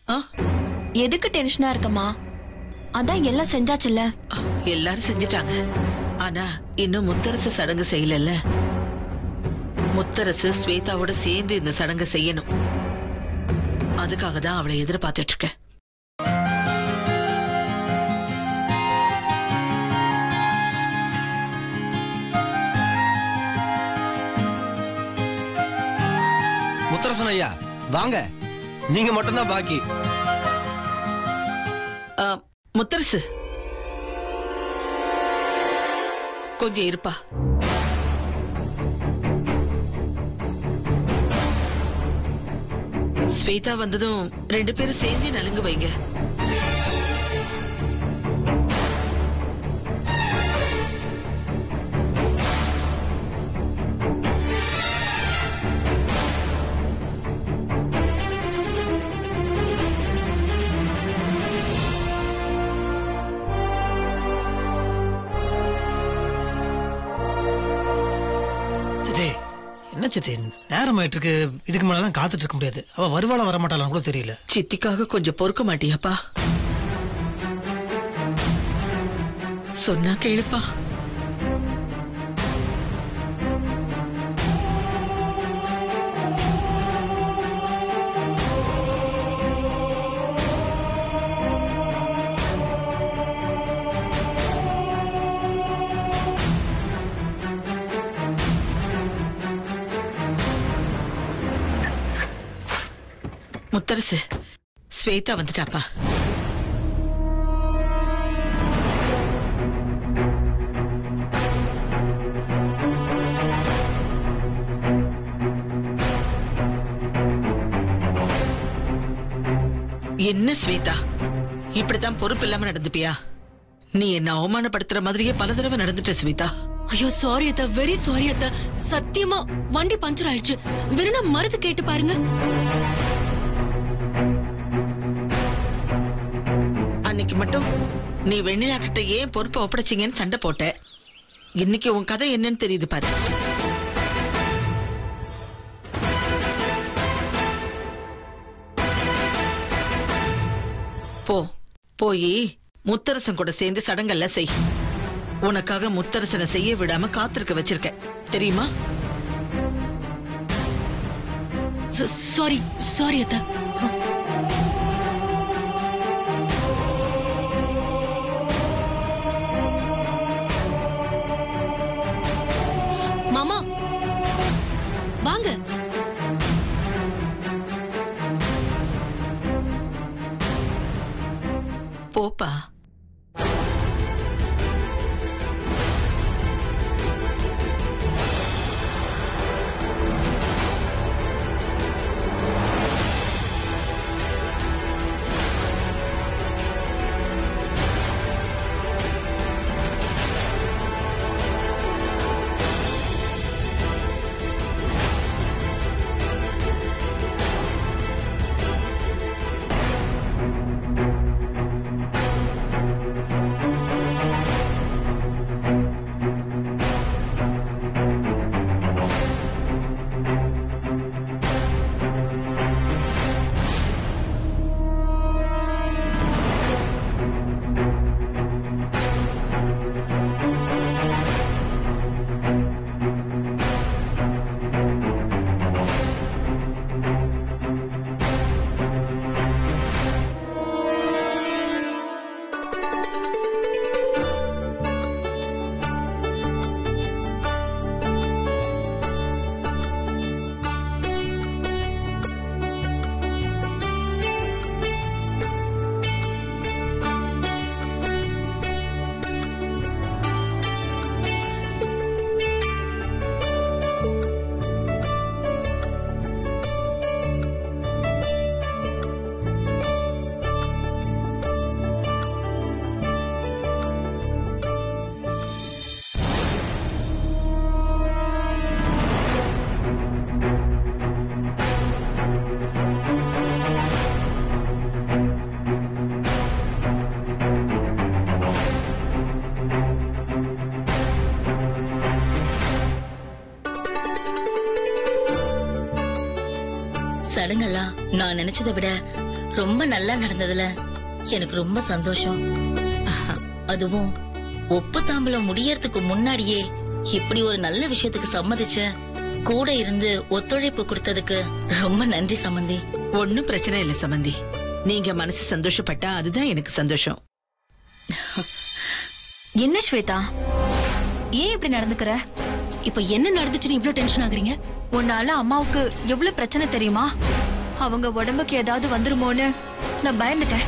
ஆ எதுக்கு டென்ஷனா இருக்கம்மா அதான் எல்லாம் செஞ்சாச்சுல்ல எல்லாரும் செஞ்சிட்டாங்க ஆனா இன்னும் முத்தரசு சடங்கு செய்யலல்ல முத்தரசு ஸ்வேதாவோட சேர்ந்து இந்த சடங்கை செய்யணும் அதுக்காக தான் அவளை எதிர்பார்த்துட்டு இருக்கேன் முத்தரசன் ஐயா வாங்க நீங்க மட்டும்தான் பாக்கி ஆ, முத்தரசு கொஞ்சம் இருப்பா ஸ்வேதா வந்ததும் ரெண்டு பேரும் சேர்ந்து நலுங்கு வைங்க சித்தி என்ன சித்தி நேரம் ஆயிட்டு இருக்கு இதுக்கு மேலாம் காத்துட்டு இருக்க முடியாது அவ வருவாளா வரமாட்டாளான்னு கூட தெரியல சித்திக்காக கொஞ்சம் பொறுக்க மாட்டியாப்பா சொன்னா கேளுப்பா முத்தரசு ஸ்வேதா வந்துட்டாப்பா என்ன ஸ்வேதா இப்படித்தான் பொறுப்பு இல்லாம நடந்துப்பியா நீ என்ன அவமானப்படுத்துற மாதிரியே பல தடவை நடந்துட்ட ஸ்வேதா ஐயோ சாரி அத்தா வெரி சாரி அத்தா சத்தியமா வண்டி பஞ்சர் ஆயிடுச்சு வேணும்னா மருந்து கேட்டு பாருங்க அன்னைக்கு மட்டும் நீ வெண்ணிலா கிட்ட ஏன் பொறுப்பை ஒப்படைச்சீங்கன்னு சண்டை போட்ட இன்னைக்கு உன் கதை என்னன்னு தெரியுது பாரு போ போய் முத்தரசன் கூட சேர்ந்து சடங்கெல்லாம் செய் உனக்காக முத்தரசனை செய்ய விடாம காத்திருக்க வச்சிருக்கேன் தெரியுமா சாரி சாரி அத்தா மாமா வாங்க போப்பா சடங்கெல்லாம் நான் நினைச்சதை விட ரொம்ப நல்லா நடந்ததுல எனக்கு ரொம்ப சந்தோஷம் அதுவும் ஒப்பு தாம்பலம் முடியறதுக்கு முன்னாடியே இப்படி ஒரு நல்ல விஷயத்துக்கு சம்மதிச்ச கூட இருந்து ஒத்துழைப்பு கொடுத்ததுக்கு ரொம்ப நன்றி சம்மந்தி ஒண்ணும் பிரச்சனை இல்ல சம்பந்தி நீங்க மனசு சந்தோஷப்பட்டா அதுதான் எனக்கு சந்தோஷம் என்ன ஸ்வேதா ஏன் இப்படி நடந்துக்கிற இப்ப என்ன நடந்துச்சுன்னு இவ்ளோ டென்ஷன் ஆகுறீங்க உன்னால அம்மாவுக்கு எவ்வளவு பிரச்சனை தெரியுமா அவங்க உடம்புக்கு ஏதாவது வந்துருமோன்னு நான் பயந்துட்டேன்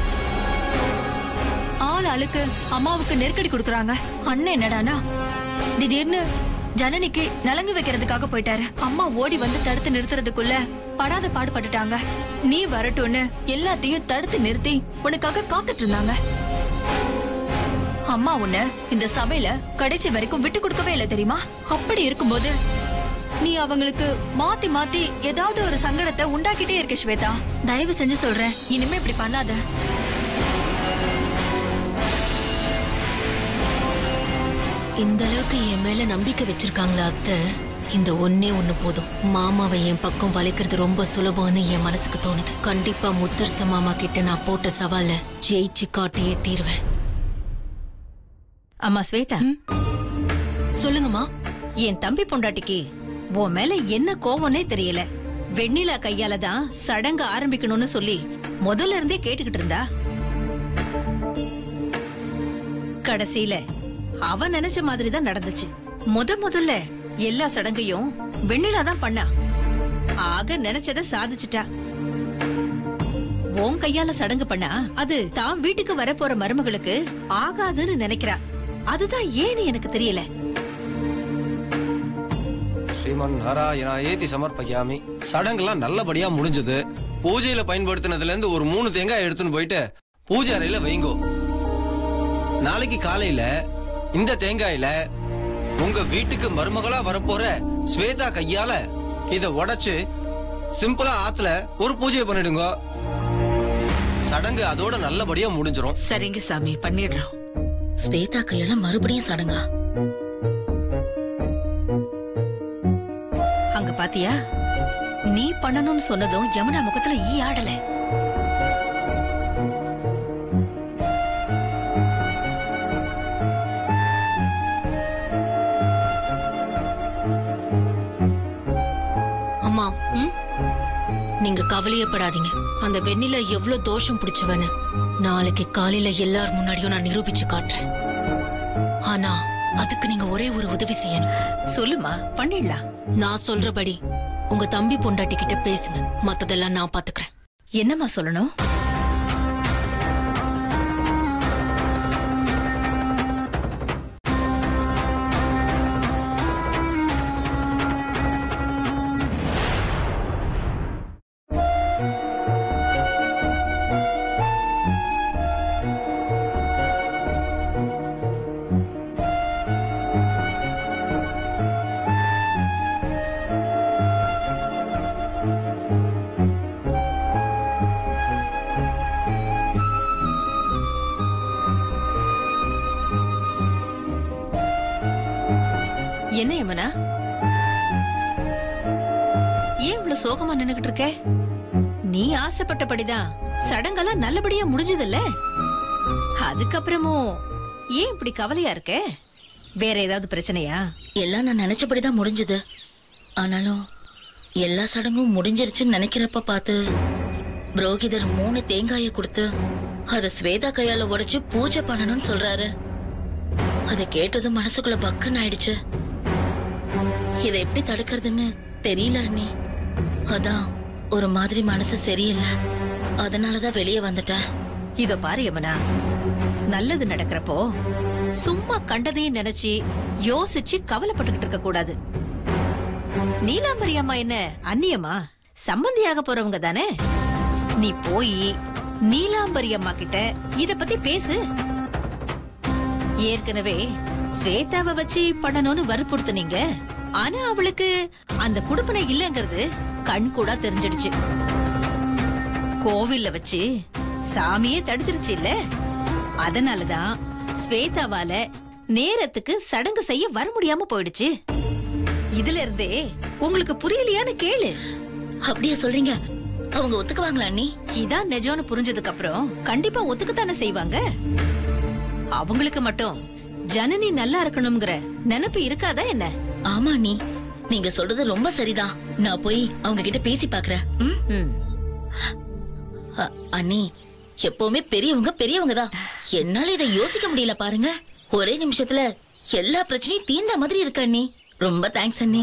ஆள் ஆளுக்கு அம்மாவுக்கு நெருக்கடி கொடுக்கறாங்க அண்ணன் என்னடானா திடீர்னு ஜனனிக்கு நலங்கு வைக்கிறதுக்காக போயிட்டாரு அம்மா ஓடி வந்து தடுத்து நிறுத்துறதுக்குள்ள படாத பாடுபட்டுட்டாங்க நீ வரட்டும்னு எல்லாத்தையும் தடுத்து நிறுத்தி உனக்காக காத்துட்டு இருந்தாங்க அம்மா உன்னை இந்த சபையில கடைசி வரைக்கும் விட்டு கொடுக்கவே இல்லை தெரியுமா அப்படி இருக்கும்போது நீ அவங்களுக்கு மாத்தி மாத்தி ஏதாவது ஒரு சங்கடத்தை உண்டாக்கிட்டே இருக்க ஸ்வேதா தயவு செஞ்சு சொல்றேன் இனிமே இப்படி பண்ணாத இந்த அளவுக்கு என் மேல நம்பிக்கை வச்சிருக்காங்களா அத்தை இந்த ஒன்னே ஒண்ணு போதும் மாமாவை என் பக்கம் வளைக்கிறது ரொம்ப சுலபம்னு என் மனசுக்கு தோணுது கண்டிப்பா முத்தரச மாமா கிட்ட நான் போட்ட சவால ஜெயிச்சு காட்டியே தீருவேன் அம்மா ஸ்வேதா சொல்லுங்கம்மா என் தம்பி பொண்டாட்டிக்கு உன் மேல என்ன கோவம்னே தெரியல வெண்ணிலா கையால தான் சடங்கு ஆரம்பிக்கணும்னு சொல்லி முதல்ல இருந்தே கேட்டுக்கிட்டு இருந்தா கடைசியில அவ நினைச்ச மாதிரி தான் நடந்துச்சு முத முதல்ல எல்லா சடங்கையும் வெண்ணிலா தான் பண்ணா ஆக நினைச்சத சாதிச்சிட்டா உன் கையால சடங்கு பண்ணா அது தான் வீட்டுக்கு வரப்போற மருமகளுக்கு ஆகாதுன்னு நினைக்கிறா அதுதான் ஏன்னு எனக்கு தெரியல ஸ்ரீமன் நாராயணா ஏத்தி சமர்ப்பயாமி சடங்கெல்லாம் நல்லபடியா முடிஞ்சது பூஜையில பயன்படுத்தினதுல இருந்து ஒரு மூணு தேங்காய் எடுத்துன்னு போயிட்டு பூஜை அறையில வைங்கோ நாளைக்கு காலையில இந்த தேங்காயில உங்க வீட்டுக்கு மருமகளா வரப்போற ஸ்வேதா கையால இத உடைச்சு சிம்பிளா ஆத்துல ஒரு பூஜையை பண்ணிடுங்க சடங்கு அதோட நல்லபடியா முடிஞ்சிரும் சரிங்க சாமி பண்ணிடுறோம் ஸ்வேதா கையால மறுபடியும் சடங்கா அங்க பாத்தியா நீ பண்ணணும்னு சொன்னதும் யமுனா முகத்துல ஈ ஆடல அம்மா நீங்க கவலையப்படாதீங்க அந்த வெண்ணில எவ்வளவு தோஷம் பிடிச்சவன்னு நாளைக்கு காலையில எல்லார் முன்னாடியும் நான் நிரூபிச்சு காட்டுறேன் ஆனா அதுக்கு நீங்க ஒரே ஒரு உதவி செய்யணும் சொல்லுமா பண்ணிடலாம் நான் சொல்றபடி உங்க தம்பி பொண்டாட்டி கிட்ட பேசுங்க மத்ததெல்லாம் நான் பாத்துக்கிறேன் என்னம்மா சொல்லணும் என்ன யமுனா ஏன் இவ்வளவு சோகமா நின்னுகிட்டு இருக்க நீ ஆசைப்பட்டபடிதான் சடங்கெல்லாம் நல்லபடியா முடிஞ்சதில்ல அதுக்கப்புறமும் ஏன் இப்படி கவலையா இருக்க வேற ஏதாவது பிரச்சனையா எல்லாம் நான் நினைச்சபடிதான் முடிஞ்சது ஆனாலும் எல்லா சடங்கும் முடிஞ்சிருச்சுன்னு நினைக்கிறப்ப பார்த்து புரோகிதர் மூணு தேங்காயை கொடுத்து அத ஸ்வேதா கையால உடைச்சு பூஜை பண்ணணும்னு சொல்றாரு அதை கேட்டதும் மனசுக்குள்ள பக்குன்னு ஆயிடுச்சு இதை எப்படி தடுக்கிறதுன்னு தெரியல அண்ணி அதான் ஒரு மாதிரி மனசு சரியில்லை அதனாலதான் வெளியே வந்துட்டேன் இதோ பாரு யமுனா நல்லது நடக்கிறப்போ சும்மா கண்டதையும் நினைச்சு யோசிச்சு கவலைப்பட்டுக்கிட்டு இருக்க கூடாது நீலாம்பரி அம்மா என்ன அந்நியமா சம்பந்தியாக போறவங்க தானே நீ போய் நீலாம்பரி அம்மா கிட்ட இத பத்தி பேசு ஏற்கனவே ஸ்வேதாவை வச்சு பண்ணணும்னு வற்புறுத்துனீங்க ஆனா அவளுக்கு அந்த குடுப்பனை இல்லங்கிறது கண் கூட தெரிஞ்சிடுச்சு கோவில்ல வச்சு சாமியே தடுத்துருச்சு இல்ல அதனாலதான் ஸ்வேதாவால நேரத்துக்கு சடங்கு செய்ய வர முடியாம போயிடுச்சு இதுல இருந்தே உங்களுக்கு புரியலையான்னு கேளு அப்படியா சொல்றீங்க அவங்க ஒத்துக்குவாங்களா அண்ணி இதான் நிஜம்னு புரிஞ்சதுக்கு அப்புறம் கண்டிப்பா ஒத்துக்கத்தானே செய்வாங்க அவங்களுக்கு மட்டும் ஜனனி நல்லா இருக்கணுங்கிற நினைப்பு இருக்காதா என்ன ஆமா அண்ணி நீங்க சொல்றது ரொம்ப சரிதான் நான் போய் அவங்க கிட்ட பேசி பாக்குறேன் ம்? ம். அ- அண்ணி எப்பவுமே பெரியவங்க பெரியவங்க தான் என்னால இதை யோசிக்க முடியல பாருங்க ஒரே நிமிஷத்துல எல்லா பிரச்சனையும் தீர்ந்த மாதிரி இருக்கு அண்ணி ரொம்ப தேங்க்ஸ் அண்ணி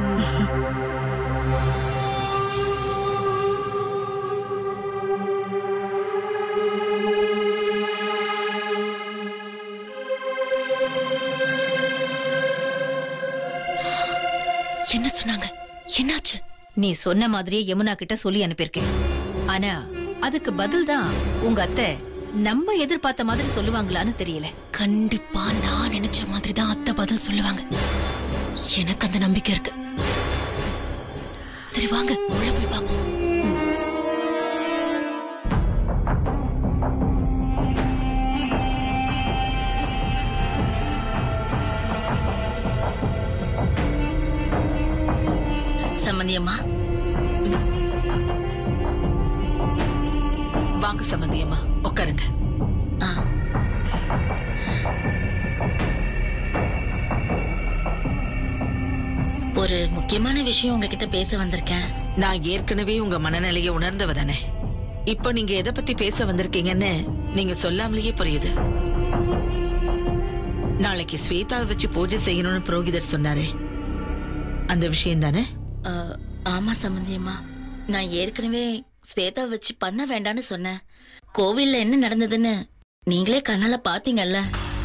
என்ன சொன்னாங்க என்னாச்சு நீ சொன்ன மாதிரியே யமுனா கிட்ட சொல்லி அனுப்பியிருக்கேன் ஆனா அதுக்கு பதில் தான் உங்க அத்தை நம்ம எதிர்பார்த்த மாதிரி சொல்லுவாங்களான்னு தெரியல கண்டிப்பா நான் நினைச்ச மாதிரி தான் அத்தை பதில் சொல்லுவாங்க எனக்கு அந்த நம்பிக்கை இருக்கு சரி வாங்க உள்ள போய் பாப்போம் சம்மந்தி அம்மா வாங்க சம்பந்தியம்மா உட்காருங்க ஆ. ஒரு முக்கியமான விஷயம் உங்ககிட்ட பேச வந்திருக்கேன் நான் ஏற்கனவே உங்க மனநிலையை உணர்ந்தவ தானே இப்போ நீங்க எதை பத்தி பேச வந்திருக்கீங்கன்னு நீங்க சொல்லாமலேயே புரியுது நாளைக்கு ஸ்வேதாவை வச்சு பூஜை செய்யணும்னு புரோகிதர் சொன்னாரே அந்த விஷயம் தானே ஆ, ஆமா சம்மந்தி அம்மா நான் ஏற்கனவே ஸ்வேதா வச்சு பண்ண வேண்டாம்னு சொன்னேன் கோவில்ல என்ன நடந்ததுன்னு நீங்களே கண்ணால பாத்தீங்கல்ல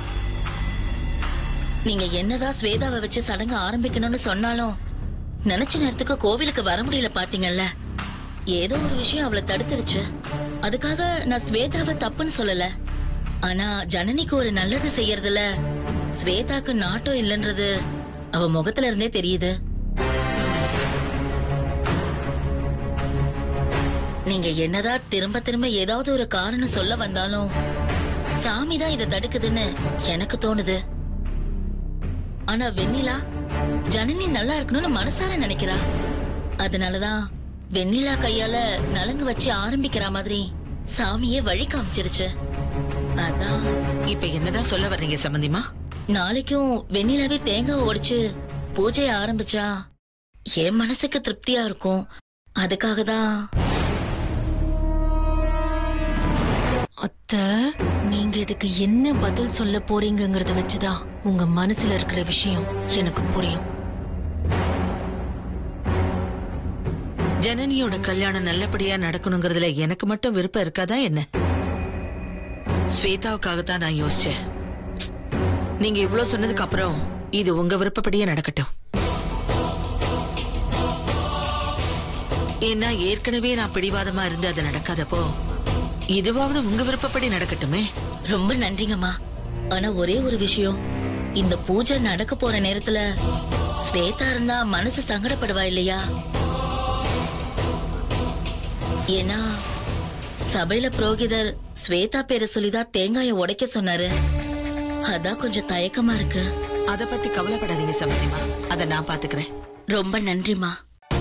நீங்க என்னதான் ஸ்வேதாவை வச்சு சடங்கு ஆரம்பிக்கணும்னு சொன்னாலும் நினைச்ச நேரத்துக்கு கோவிலுக்கு வர முடியல பாத்தீங்கல்ல ஏதோ ஒரு விஷயம் அவளை தடுத்துருச்சு அதுக்காக நான் ஸ்வேதாவை தப்புன்னு சொல்லல ஆனா ஜனனிக்கு ஒரு நல்லது செய்யறதுல ஸ்வேதாக்கு நாட்டம் இல்லைன்றது அவ முகத்துல இருந்தே தெரியுது நீங்க என்னதான் திரும்ப திரும்ப ஏதாவது ஒரு காரணம் சொல்ல வந்தாலும் சாமி தான் இதை தடுக்குதுன்னு எனக்கு தோணுது ஆனா வெண்ணிலா ஜனனி நல்லா இருக்கணும்னு மனசார நினைக்கிறா அதனாலதான் வெண்ணிலா கையால நலங்கு வச்சு ஆரம்பிக்கிற மாதிரி சாமியே வழி காமிச்சிருச்சு அதான் இப்ப என்னதான் சொல்ல வர்றீங்க சம்பந்திமா நாளைக்கும் வெண்ணிலாவே தேங்காய் உடைச்சு பூஜையை ஆரம்பிச்சா என் மனசுக்கு திருப்தியா இருக்கும் அதுக்காக தான் அத்தை நீங்க இதுக்கு என்ன பதில் சொல்ல போறீங்கங்கறத வச்சுதான் உங்க மனசுல இருக்கிற விஷயம் எனக்கு புரியும் ஜனனியோட கல்யாணம் நல்லபடியா நடக்கணுங்கிறதுல எனக்கு மட்டும் விருப்பம் இருக்காதா என்ன ஸ்வேதாவுக்காக தான் நான் யோசிச்சேன் நீங்க இவ்ளோ சொன்னதுக்கு அப்புறம் இது உங்க விருப்பப்படியே நடக்கட்டும் ஏன்னா ஏற்கனவே நான் பிடிவாதமா இருந்து அது நடக்காதப்போ இதுவாவது உங்க விருப்பப்படி நடக்கட்டுமே ரொம்ப நன்றிங்கம்மா ஆனா ஒரே ஒரு விஷயம் இந்த பூஜை நடக்க போற நேரத்துல ஸ்வேதா இருந்தா மனசு சங்கடப்படுவா இல்லையா ஏன்னா சபையில புரோகிதர் ஸ்வேதா பேரை சொல்லிதான் தேங்காயை உடைக்க சொன்னாரு அதான் கொஞ்சம் தயக்கமா இருக்கு அத பத்தி கவலைப்படாதீங்க சம்பந்திமா அதை நான் பாத்துக்கிறேன் ரொம்ப நன்றிம்மா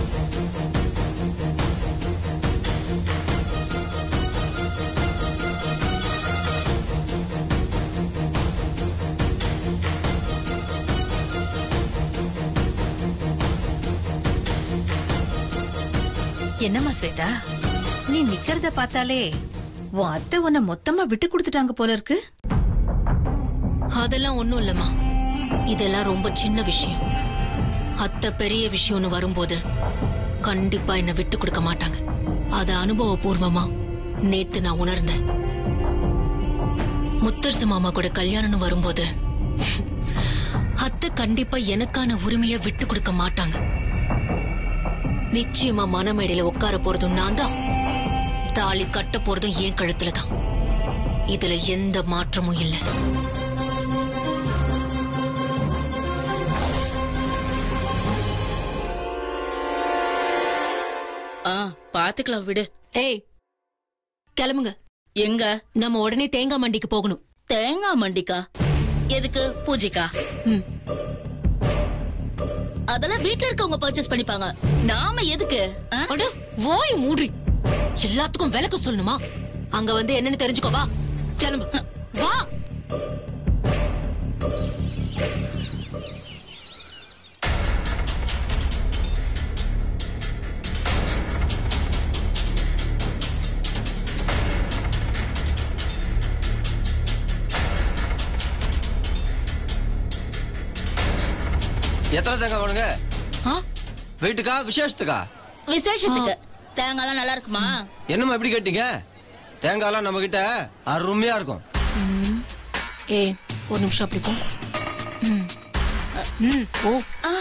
என்னம்மா ஸ்வேதா நீ நிக்கிறத பார்த்தாலே உன் அத்தை உன்னை மொத்தமா விட்டு கொடுத்துட்டாங்க போல இருக்கு அதெல்லாம் ஒண்ணும் இல்லம்மா இதெல்லாம் ரொம்ப சின்ன விஷயம் அத்தை பெரிய விஷயம்னு வரும்போது கண்டிப்பா என்ன விட்டு கொடுக்க மாட்டாங்க அத அனுபவபூர்வமா நேத்து நான் உணர்ந்தேன் முத்தரசு மாமா கூட கல்யாணம்னு வரும்போது அத்தை கண்டிப்பா எனக்கான உரிமையை விட்டு கொடுக்க மாட்டாங்க நிச்சயமா மனமேடையில உட்கார போறதும் நான் தான் தாலி கட்ட போறதும் என் கழுத்துல தான் இதுல எந்த மாற்றமும் இல்லை ஆ பாத்துக்கலாம் விடு ஏய் கிளம்புங்க எங்க நம்ம உடனே தேங்காய் மண்டிக்கு போகணும் தேங்காய் மண்டிக்கா எதுக்கு பூஜைக்கா ம். அதெல்லாம் வீட்ல இருக்கவங்க பர்ச்சேஸ் பண்ணிப்பாங்க நாம எதுக்கு ஆ? அட வாய் மூடி எல்லாத்துக்கும் விளக்கு சொல்லணுமா அங்க வந்து என்னன்னு தெரிஞ்சுக்கோ வா கிளம்பு வா எத்தனை தேங்காய் வேணுங்க ஆ? வீட்டுக்கா விசேஷத்துக்கா விசேஷத்துக்கு தேங்காய்லாம் நல்லா இருக்குமா என்னம்மா எப்படி கேட்டீங்க தேங்காய்லாம் நம்ம கிட்ட அருமையா இருக்கும் ஏ ஒரு நிமிஷம் அப்படி போ ம். ம், போ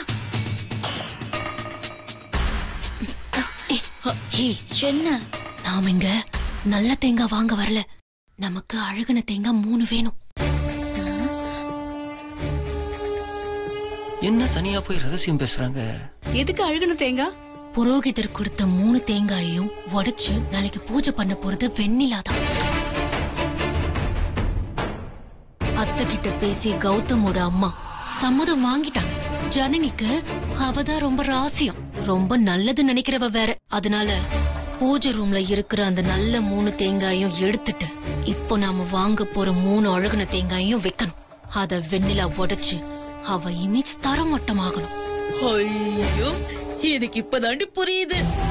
ஏய், என்ன நாம இங்க நல்ல தேங்காய் வாங்க வரல நமக்கு அழகுன தேங்காய் மூணு வேணும் என்ன தனியா போய் ரகசியம் பேசுறாங்க எதுக்கு அழுகுன தேங்காய் புரோகிதர் கொடுத்த மூணு தேங்காயையும் உடைச்சு நாளைக்கு பூஜை பண்ண போறது வெண்ணிலா தான் அத்தை கிட்ட பேசி கௌதமோட அம்மா சம்மதம் வாங்கிட்டாங்க ஜனனிக்கு அவதான் ரொம்ப ராசியம் ரொம்ப நல்லது நினைக்கிறவ வேற அதனால பூஜை ரூம்ல இருக்கிற அந்த நல்ல மூணு தேங்காயும் எடுத்துட்டு இப்போ நாம வாங்க போற மூணு அழகுன தேங்காயும் வைக்கணும் அத வெண்ணிலா உடைச்சு அவ இமேஜ் தரமட்டமாகணும் ஐயோ எனக்கு இப்பதாண்டி புரியுது